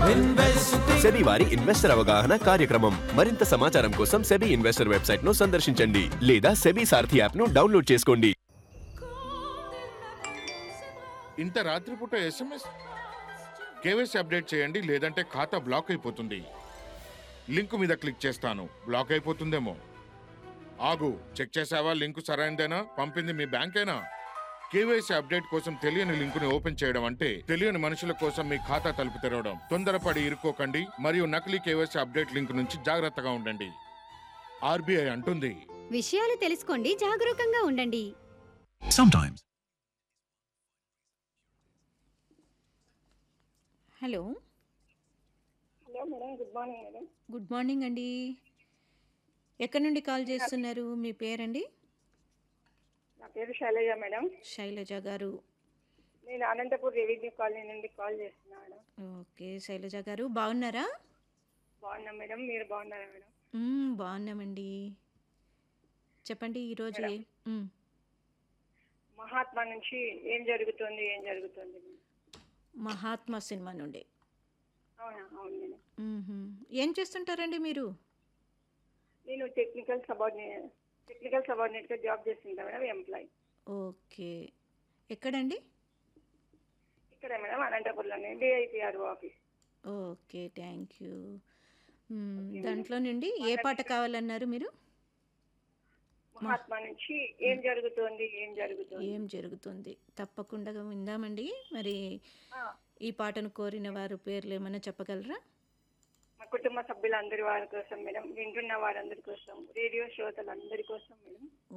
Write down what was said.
SEBI వారి investor అవగాహన కార్యక్రమం మరింత సమాచారం కోసం సెబీ ఇన్వెస్టర్ వెబ్సైట్ ను సందర్శించండి లేదా సెబీ సారథి యాప్ ను డౌన్లోడ్ చేసుకోండి ఇంత రాత్రిపూట ఎస్ఎంఎస్ కేవైసీ అప్డేట్ చేయండి లేదంటే ఖాతా బ్లాక్ అయిపోతుంది లింక్ మీద క్లిక్ చేస్తాను బ్లాక్ అయిపోతుందేమో ఆగు చెక్ చేసావా లింక్ సరైనదేనా పంపింది మీ బ్యాంకేనా కేవైసీ అప్డేట్ కోసం తెలియని లింకుని ఓపెన్ చేయడం అంటే తెలియని మనుషుల కోసం మీ ఖాతా తలుపు తెరవడం తొందరపడి ఇరుక్కోకండి మరియు నకిలీ కేవైసీ అప్డేట్ లింక్ నుంచి జాగ్రత్తగా ఉండండి ఆర్బీఐ అంటుంది విషయాలు తెలుసుకోండి జాగరూకంగా ఉండండి Sometimes. Hello hello madam good morning madam good morning అండి ఎక్కడి నుండి కాల్ చేస్తున్నారు మీ పేరండి నా పేరు శైలజ మేడం శైలజ గారు నేను అనంతపూర్ రెవెన్యూ కాలనీ నుండి కాల్ చేస్తున్నా మేడం ఓకే శైలజ గారు బాగున్నారా బాగున్నా మేడం మీరు బాగున్నారా మేడం మ్మ్, బాగున్నామండి చెప్పండి ఈరోజు ఏ- మ్మ్. మహాత్మా నుంచి ఏం జరుగుతుంది ఏం జరుగుతుంది మేడం మహాత్మా సినిమా నుండి అవునా అవును మేడం మ్మ్హ్మ్. ఏం చేస్తుంటారండి మీరు నేను టెక్నికల్ సబార్డినేట్ టెక్నికల్ సబార్డినేట్గా జాబ్ చేస్తుంటా మేడం ఎంప్లాయ్ ఓకే ఎక్కడండి ఇక్కడ మేడం అనంతపూర్లోనే DIPR office okay thank you మ్మ్, దాంట్లో నుండి ఏ పాట కావాలన్నారు మీరు మహాత్మా నుంచి ఏం జరుగుతుంది ఏం జరుగుతుంది ఏం జరుగుతుంది తప్పకుండా విందామండి మరి ఆ, ఈ పాటను కోరిన వారు పేర్లు ఏమైనా చెప్పగలరా మా కుటుంబ సభ్యులందరి వారి కోసం మేడం వింటున్న వారందరి కోసం రేడియో శ్రోతలందరి కోసం మేడం